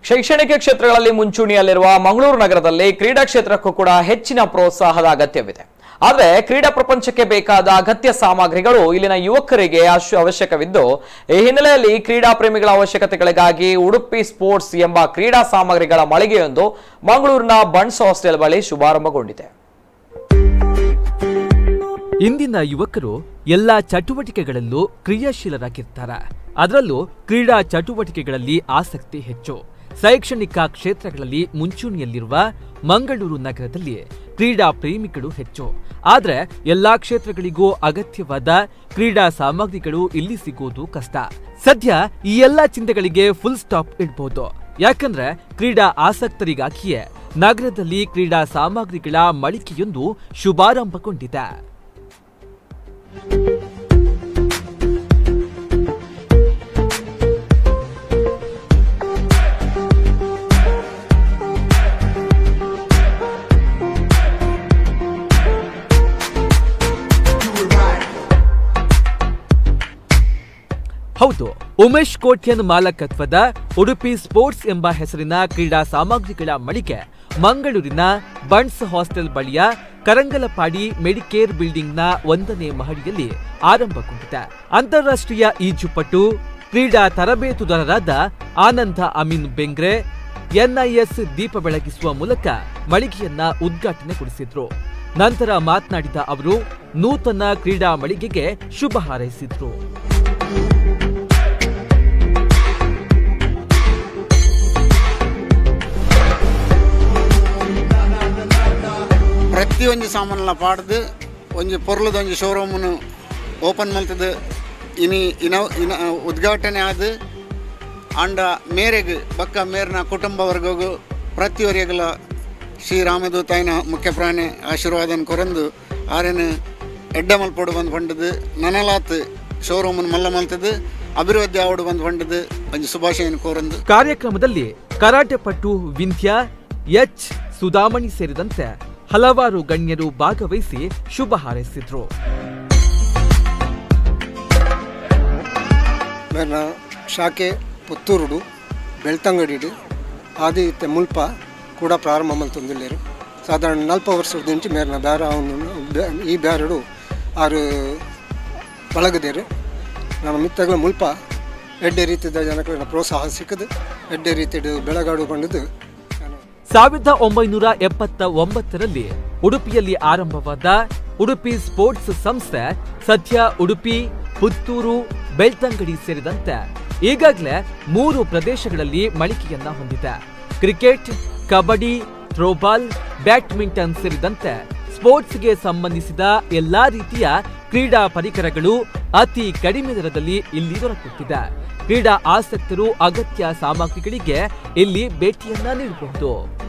ಶೈಕ್ಷಣಿಕ ಕ್ಷೇತ್ರಗಳಲ್ಲಿ ಮುಂಚೂಣಿಯಲ್ಲಿರುವ ಮಂಗಳೂರು ನಗರದಲ್ಲಿ ಕ್ರೀಡಾ ಕ್ಷೇತ್ರಕ್ಕೂ ಕೂಡ ಹೆಚ್ಚಿನ ಪ್ರೋತ್ಸಾಹದ ಅಗತ್ಯವಿದೆ ಆದರೆ ಕ್ರೀಡಾ ಪ್ರಪಂಚಕ್ಕೆ ಬೇಕಾದ ಅಗತ್ಯ ಸಾಮಗ್ರಿಗಳು ಇಲ್ಲಿನ ಯುವಕರಿಗೆ ಅಷ್ಟು ಅವಶ್ಯಕವಿದ್ದು ಈ ಹಿನ್ನೆಲೆಯಲ್ಲಿ ಕ್ರೀಡಾ ಪ್ರೇಮಿಗಳ ಅವಶ್ಯಕತೆಗಳಿಗಾಗಿ ಉಡುಪಿ ಸ್ಪೋರ್ಟ್ಸ್ ಎಂಬ ಕ್ರೀಡಾ ಸಾಮಗ್ರಿಗಳ ಮಳಿಗೆಯೊಂದು ಮಂಗಳೂರಿನ ಬಣ್ಸ್ ಹಾಸ್ಟೆಲ್ ಬಳಿ ಶುಭಾರಂಭಗೊಂಡಿದೆ ಇಂದಿನ ಯುವಕರು ಎಲ್ಲಾ ಚಟುವಟಿಕೆಗಳಲ್ಲೂ ಕ್ರಿಯಾಶೀಲರಾಗಿರ್ತಾರೆ ಅದರಲ್ಲೂ ಕ್ರೀಡಾ ಚಟುವಟಿಕೆಗಳಲ್ಲಿ ಆಸಕ್ತಿ ಹೆಚ್ಚು ಶೈಕ್ಷಣಿಕ ಕ್ಷೇತ್ರಗಳಲ್ಲಿ ಮುಂಚೂಣಿಯಲ್ಲಿರುವ ಮಂಗಳೂರು ನಗರದಲ್ಲಿ ಕ್ರೀಡಾ ಪ್ರೇಮಿಗಳು ಹೆಚ್ಚು ಆದ್ರೆ ಎಲ್ಲಾ ಕ್ಷೇತ್ರಗಳಿಗೂ ಅಗತ್ಯವಾದ ಕ್ರೀಡಾ ಸಾಮಗ್ರಿಗಳು ಇಲ್ಲಿ ಸಿಗೋದು ಕಷ್ಟ ಸದ್ಯ ಈ ಎಲ್ಲಾ ಚಿಂತೆಗಳಿಗೆ ಫುಲ್ ಸ್ಟಾಪ್ ಇಡ್ಬೋದು ಯಾಕಂದ್ರೆ ಕ್ರೀಡಾ ಆಸಕ್ತರಿಗಾಗಿಯೇ ನಗರದಲ್ಲಿ ಕ್ರೀಡಾ ಸಾಮಗ್ರಿಗಳ ಮಳಿಗೆಯೊಂದು ಶುಭಾರಂಭಗೊಂಡಿದೆ ಹೌದು ಉಮೇಶ್ ಕೋಟ್ಯನ್ ಮಾಲಕತ್ವದ ಉಡುಪಿ ಸ್ಪೋರ್ಟ್ಸ್ ಎಂಬ ಹೆಸರಿನ ಕ್ರೀಡಾ ಸಾಮಗ್ರಿಗಳ ಮಳಿಗೆ ಮಂಗಳೂರಿನ ಬಣ್ಸ್ ಹಾಸ್ಟೆಲ್ ಬಳಿಯ ಕರಂಗಲಪಾಡಿ ಮೆಡಿಕೇರ್ ಬಿಲ್ಡಿಂಗ್ನ ಒಂದನೇ ಮಹಡಿಯಲ್ಲಿ ಆರಂಭಗೊಂಡಿದೆ ಅಂತಾರಾಷ್ಟ್ರೀಯ ಈಜುಪಟು ಕ್ರೀಡಾ ತರಬೇತುದಾರರಾದ ಆನಂದ ಅಮೀನ್ ಬೆಂಗ್ರೆ ಎನ್ಐಎಸ್ ದೀಪ ಬೆಳಗಿಸುವ ಮೂಲಕ ಮಳಿಗೆಯನ್ನ ಉದ್ಘಾಟನೆಗೊಳಿಸಿದ್ರು ನಂತರ ಮಾತನಾಡಿದ ಅವರು ನೂತನ ಕ್ರೀಡಾ ಮಳಿಗೆಗೆ ಶುಭ ಹಾರೈಸಿದ್ರು ಪ್ರತಿಯೊಂದು ಸಾಮಾನೆಲ್ಲ ಪಾಡ್ದು ಒಂಜಿ ಪೊರ್ಲದ ಒಂಜಿ ಶೋರೂಮನ್ನು ಓಪನ್ ಮಲ್ತದು ಇನಿ ಇನ ಇನ ಉದ್ಘಾಟನೆ ಆದ ಅಂಡ ಮೇರೆಗ್ ಬಕ್ಕ ಮೇರ್ನ ಕುಟುಂಬ ವರ್ಗಗೂ ಪ್ರತಿಯೊರಿಯಗಲ ಶ್ರೀರಾಮದೂತಾಯಿನ ಮುಖ್ಯ ಪ್ರಾಣಿ ಆಶೀರ್ವಾದನ ಕೊರಂದು ಆರೇನು ಎಡ್ಡ ಮಲ್ಪೋಡು ಬಂದು ಪಂಡದು ನನಲಾತ್ ಶೋರೂಮನ್ನು ಮಲ್ಲ ಮಲ್ತದು ಅಭಿವೃದ್ಧಿ ಆವಡು ಬಂದು ಪಂಡದು ಒಂಜಿ ಶುಭಾಶಯನ ಕೋರಂದು ಕಾರ್ಯಕ್ರಮದಲ್ಲಿ ಕರಾಟೆ ಪಟು ವಿಂಧ್ಯ ಎಚ್ ಸುಧಾಮಣಿ ಸೇರಿದಂತೆ ಹಲವಾರು ಗಣ್ಯರು ಭಾಗವಹಿಸಿ ಶುಭ ಹಾರೈಸಿದ್ರು ಮೇರ್ನ ಶಾಖೆ ಪುತ್ತೂರುಡು ಬೆಳ್ತಂಗಡಿಡು ಆದಿ ಇತ್ತೆ ಮುಲ್ಪ ಕೂಡ ಪ್ರಾರಂಭ ಮಲ್ತೊಂದುಲ್ಲೆರು ಸಾಧಾರಣ ನಲ್ಪ ವರ್ಷದ ಇಂಚು ಮೇರ್ನ ಬ್ಯಾರ ಅವನು ಬ್ಯಾ- ಈ ಬ್ಯಾರಡು ಆರು ಬಳಗದೇರು ನಾನು ಮಿತ್ತಗಳ ಮುಲ್ಪ ಎಡ್ಡೆ ರೀತಿಯ ಜನಗಳ ಪ್ರೋತ್ಸಾಹ ಸಿಕ್ಕದು ಎಡ್ಡೆ ರೀತಿಯ ಬೆಳಗಾಡು ಬಂಡದು ನಾನು ಸಾವಿರದ ಒಂಬೈನೂರ ಎಪ್ಪತ್ತ ಒಂಬತ್ತರಲ್ಲಿ ಉಡುಪಿಯಲ್ಲಿ ಆರಂಭವಾದ ಉಡುಪಿ ಸ್ಪೋರ್ಟ್ಸ್ ಸಂಸ್ಥೆ ಸದ್ಯ ಉಡುಪಿ ಪುತ್ತೂರು ಬೆಳ್ತಂಗಡಿ ಸೇರಿದಂತೆ ಈಗಾಗಲೇ ಮೂರು ಪ್ರದೇಶಗಳಲ್ಲಿ ಮಳಿಗೆಯನ್ನ ಹೊಂದಿದೆ ಕ್ರಿಕೆಟ್ ಕಬಡ್ಡಿ ಥ್ರೋಬಾಲ್ ಬ್ಯಾಡ್ಮಿಂಟನ್ ಸೇರಿದಂತೆ ಸ್ಪೋರ್ಟ್ಸ್ಗೆ ಸಂಬಂಧಿಸಿದ ಎಲ್ಲಾ ರೀತಿಯ ಕ್ರೀಡಾ ಪರಿಕರಗಳು ಅತಿ ಕಡಿಮೆ ದರದಲ್ಲಿ ಇಲ್ಲಿ ದೊರಕುತ್ತಿದೆ ಕ್ರೀಡಾ ಆಸಕ್ತರು ಅಗತ್ಯ ಸಾಮಗ್ರಿಗಳಿಗೆ ಇಲ್ಲಿ ಭೇಟಿಯನ್ನ ನೀಡಬಹುದು